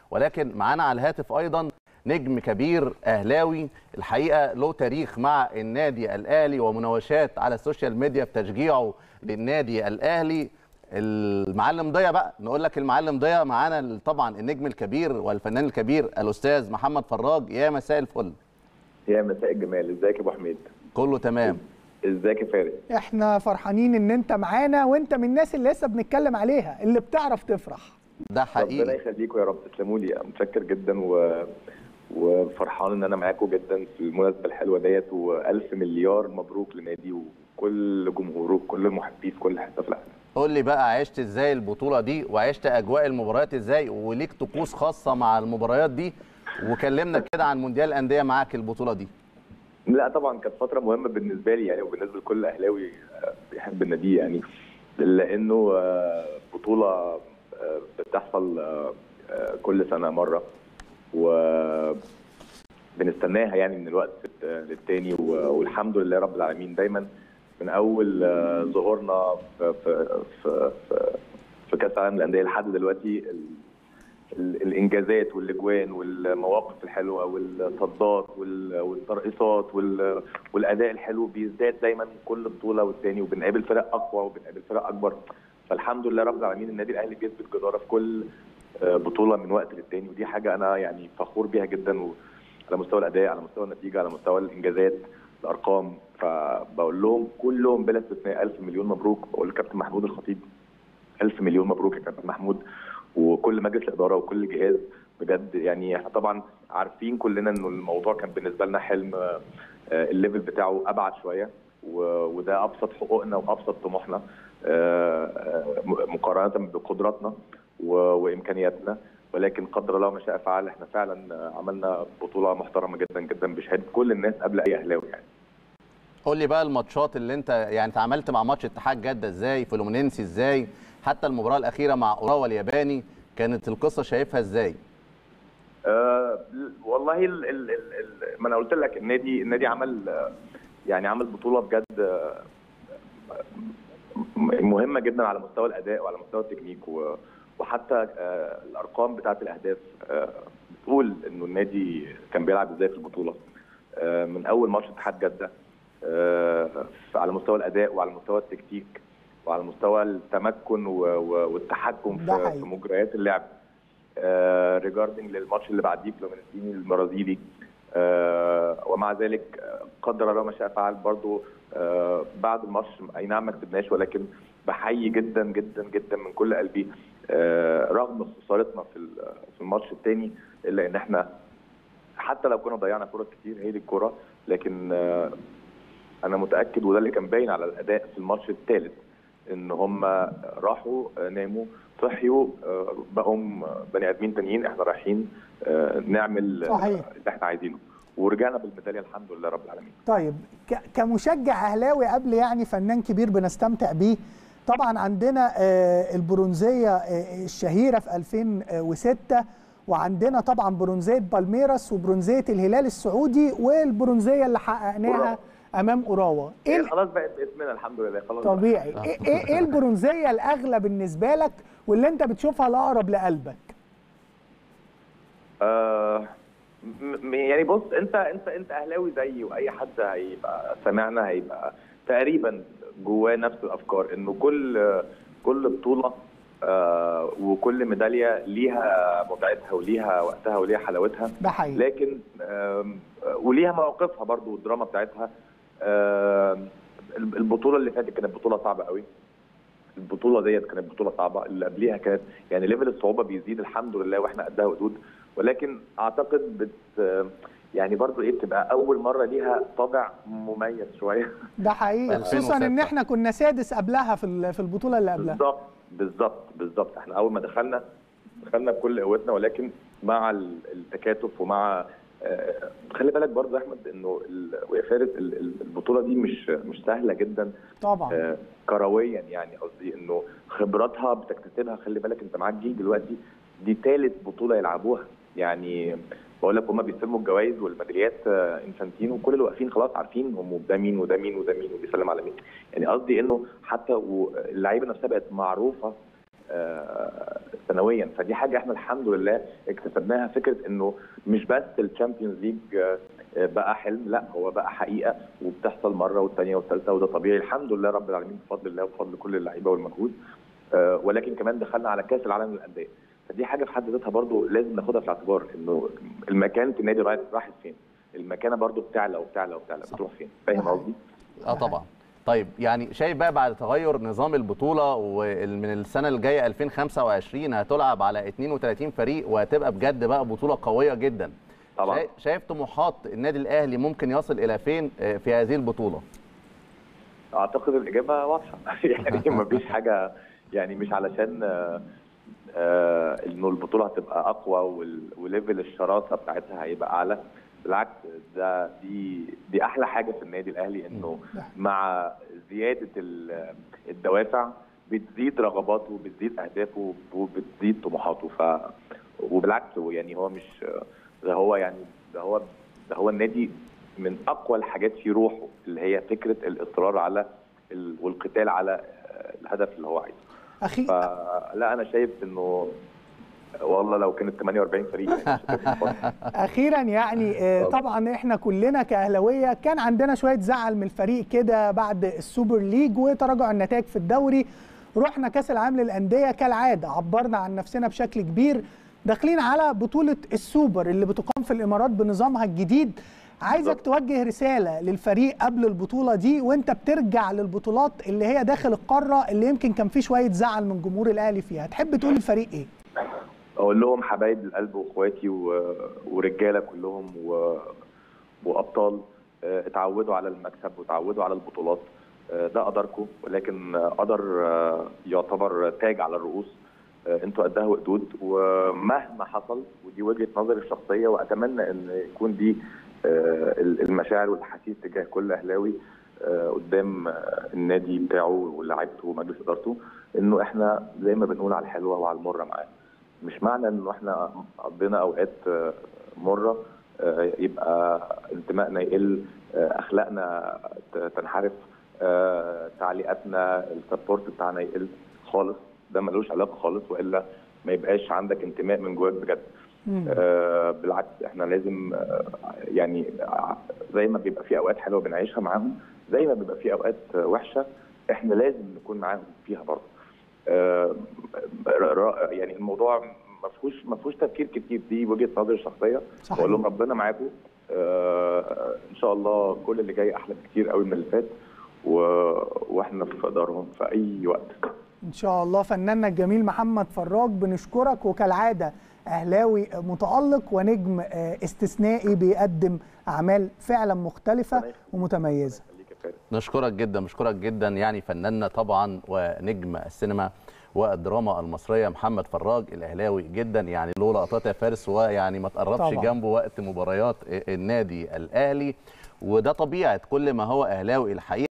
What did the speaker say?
ولكن معانا على الهاتف ايضا نجم كبير اهلاوي الحقيقه له تاريخ مع النادي الاهلي ومناوشات على السوشيال ميديا في تشجيعه للنادي الاهلي المعلم ضيا بقى نقول لك المعلم ضيا معانا طبعا النجم الكبير والفنان الكبير الاستاذ محمد فراج يا مساء الفل يا مساء الجمال ازيك يا ابو حميد كله تمام ازيك يا فارس احنا فرحانين ان انت معانا وانت من الناس اللي لسه بنتكلم عليها اللي بتعرف تفرح ده ربنا حقيقي يخليكم يا رب تسلموا لي متشكر جدا و... وفرحان ان انا معاكم جدا في المناسبه الحلوه ديت والف مليار مبروك لنادي وكل جمهوره وكل محبيه في كل حته في العالم قول لي بقى عشت ازاي البطوله دي وعشت اجواء المباريات ازاي وليك طقوس خاصه مع المباريات دي وكلمنا كده عن مونديال الانديه معاك البطوله دي لا طبعا كانت فتره مهمه بالنسبه لي يعني وبالنسبه لكل اهلاوي آه، بيحب النادي يعني لانه آه، بطوله آه، بتحصل آه، آه، كل سنه مره و بنستناها يعني من الوقت للتاني و- والحمد لله رب العالمين دايما من اول آه، ظهورنا في في في في, في كاس العالم للانديه لحد دلوقتي ال- ال- الانجازات والاجوان والمواقف الحلوه والصدات وال- والترقيصات وال- والاداء الحلو بيزداد دايما كل بطوله والتاني وبنقابل فرق اقوى وبنقابل فرق اكبر فالحمد لله رب العالمين النادي الاهلي بيثبت جداره في كل آه، بطوله من وقت للتاني ودي حاجه انا يعني فخور بيها جدا و- على مستوى الاداء على مستوى النتيجه على مستوى الانجازات الارقام فبقول لهم كلهم بلا استثناء الف مليون مبروك بقول للكابتن محمود الخطيب الف مليون مبروك يا كابتن محمود وكل مجلس الاداره وكل جهاز بجد يعني احنا طبعا عارفين كلنا انه الموضوع كان بالنسبه لنا حلم آه، آه، الليفل بتاعه ابعد شويه و- وده ابسط حقوقنا وابسط طموحنا آه، آه، م- مقارنه بقدراتنا و- وامكانياتنا ولكن قدر الله ما شاء فعل احنا فعلا آه، عملنا بطوله محترمه جدا جدا بشهاده كل الناس قبل اي اهلاوي يعني قول لي بقى الماتشات اللي انت يعني اتعاملت مع ماتش اتحاد جده ازاي فلومينينسي ازاي حتى المباراه الاخيره مع اوراوا الياباني كانت القصه شايفها ازاي آه والله ال ال ال ال ما انا قلت لك النادي النادي عمل آه، يعني عمل بطوله بجد آه، م- مهمه جدا على مستوى الاداء وعلى مستوى التكنيك و- وحتى آه، الارقام بتاعه الاهداف آه، بتقول انه النادي كان بيلعب ازاي في البطوله آه، من اول ماتش اتحاد جده آه، على مستوى الاداء وعلى مستوى التكتيك وعلى مستوى التمكن و- و- والتحكم ده في حقيقي. في مجريات اللعب ريجاردنج للماتش اللي بعديه فلومينيزيني البرازيلي آه، ومع ذلك آه، قدر الله ما شاء فعل برضو آه، بعد الماتش اي نعم ما كسبناش ولكن بحيي جدا جدا جدا من كل قلبي آه، رغم خسارتنا في ال- في الماتش الثاني الا ان احنا حتى لو كنا ضيعنا فرص كتير هي دي الكوره لكن آه، انا متاكد وده اللي كان باين على الاداء في الماتش الثالث ان هم راحوا آه، ناموا صحيوا آه، بقوا بني ادمين تانيين احنا رايحين آه، نعمل آه، صحيح. اللي احنا عايزينه ورجعنا بالميداليه الحمد لله رب العالمين طيب ك- كمشجع اهلاوي قبل يعني فنان كبير بنستمتع بيه طبعا عندنا آه، البرونزيه آه، الشهيره في 2006 وعندنا طبعا برونزيه بالميراس وبرونزيه الهلال السعودي والبرونزيه اللي حققناها أوراوا. امام اوراوا ايه إيه ال- خلاص بقت باسمنا الحمد لله خلاص بقى. طبيعي ايه ايه إيه البرونزيه الاغلى بالنسبه لك واللي انت بتشوفها الاقرب لقلبك آه م- م- يعني بص انت انت انت اهلاوي زيي واي حد هيبقى سمعنا هيبقى تقريبا جواه نفس الافكار انه كل كل بطوله آه وكل ميداليه ليها متعتها وليها وقتها وليها حلاوتها ده حقيقي لكن آم، وليها مواقفها برضو والدراما بتاعتها آم، البطوله اللي فاتت كانت بطوله صعبه قوي البطوله ديت كانت بطوله صعبه اللي قبليها كانت يعني ليفل الصعوبه بيزيد الحمد لله واحنا قدها ودود ولكن اعتقد بت يعني برضو ايه بتبقى اول مره ليها طابع مميز شويه ده حقيقي خصوصا ان 2006. احنا كنا سادس قبلها في ال- في البطوله اللي قبلها بالظبط بالظبط بالظبط احنا اول ما دخلنا دخلنا بكل قوتنا ولكن مع ال- التكاتف ومع آه، خلي بالك برضه يا احمد انه ال- ويا فارس ال- ال- البطوله دي مش مش سهله جدا طبعا آه، كرويا يعني قصدي انه خبراتها بتكتسبها خلي بالك انت معاك جيل دلوقتي دي ثالث بطوله يلعبوها يعني بقول لك هم بيستلموا الجوائز والميداليات آه، انفانتينو كل اللي واقفين خلاص عارفين هم ده مين وده مين وده مين وبيسلم على مين يعني قصدي انه حتى و- اللعيبه نفسها بقت معروفه آه، سنويا فدي حاجه احنا الحمد لله اكتسبناها فكره انه مش بس الشامبيونز ليج آه، بقى حلم لا هو بقى حقيقه وبتحصل مره والثانيه والثالثه وده طبيعي الحمد لله رب العالمين بفضل الله وبفضل كل اللعيبه والمجهود آه، ولكن كمان دخلنا على كاس العالم للانديه فدي حاجه في حد ذاتها برضو لازم ناخدها في الاعتبار انه المكان في النادي رايح راحت فين المكانه برضو بتعلى وبتعلى وبتعلى بتروح فين فاهم قصدي؟ اه طبعا طيب يعني شايف بقى بعد تغير نظام البطوله ومن السنه الجايه 2025 هتلعب على 32 فريق وهتبقى بجد بقى بطوله قويه جدا طبعا شايف- شايف طموحات النادي الاهلي ممكن يصل الى فين آه، في هذه البطوله اعتقد الاجابه واضحه يعني ما فيش حاجه يعني مش علشان آه، آه، انه البطوله هتبقى اقوى وال- وليفل الشراسه بتاعتها هيبقى اعلى بالعكس ده دي دي احلى حاجه في النادي الاهلي انه مع زياده ال- الدوافع بتزيد رغباته وبتزيد اهدافه وبتزيد طموحاته ف وبالعكس هو يعني هو مش ده هو يعني ده هو ده هو النادي من اقوى الحاجات في روحه اللي هي فكره الاصرار على ال- والقتال على آه، الهدف اللي هو عايزه اخي فلا انا شايف انه والله لو كانت 48 فريق يعني مش هتبقى فرق. اخيرا يعني آه، طبعا احنا كلنا كاهلاويه كان عندنا شويه زعل من الفريق كده بعد السوبر ليج وتراجع النتائج في الدوري رحنا كاس العالم للانديه كالعاده عبرنا عن نفسنا بشكل كبير داخلين على بطوله السوبر اللي بتقام في الامارات بنظامها الجديد عايزك توجه رساله للفريق قبل البطوله دي وانت بترجع للبطولات اللي هي داخل القاره اللي يمكن كان في شويه زعل من جمهور الاهلي فيها تحب تقول للفريق ايه اقول لهم حبايب القلب واخواتي و... ورجاله كلهم و... وابطال آه، اتعودوا على المكسب وتعودوا على البطولات آه، ده قدركم ولكن آه، قدر آه، يعتبر تاج على الرؤوس آه، انتوا قدها وقدود ومهما حصل ودي وجهه نظري الشخصيه واتمنى ان يكون دي آه، المشاعر والاحاسيس تجاه كل اهلاوي آه، قدام آه، النادي بتاعه ولاعيبته ومجلس ادارته انه احنا زي ما بنقول على الحلوه وعلى المره معاه مش معنى انه احنا قضينا اوقات آه، مره آه، يبقى انتمائنا يقل آه، اخلاقنا ت- تنحرف آه، تعليقاتنا السبورت بتاعنا يقل خالص ده ملوش علاقه خالص والا ما يبقاش عندك انتماء من جواك بجد آه، بالعكس احنا لازم آه، يعني ع- زي ما بيبقى في اوقات حلوه بنعيشها معاهم زي ما بيبقى في اوقات آه، وحشه احنا لازم نكون معاهم فيها برضه آه، ر- ر- يعني الموضوع ما فيهوش ما فيهوش تفكير كتير دي وجهه نظري الشخصيه صحيح. بقول لهم ربنا معاكم آه، ان شاء الله كل اللي جاي احلى بكتير قوي من اللي فات و- واحنا في دارهم في اي وقت ان شاء الله فناننا الجميل محمد فراج بنشكرك وكالعاده اهلاوي متالق ونجم آه، استثنائي بيقدم اعمال فعلا مختلفه ومتميزه خليك يا فارس نشكرك جدا نشكرك جدا يعني فناننا طبعا ونجم السينما والدراما المصريه محمد فراج الاهلاوي جدا يعني له لقطات يا فارس ويعني ما تقربش طبعاً. جنبه وقت مباريات النادي الاهلي وده طبيعه كل ما هو اهلاوي الحقيقه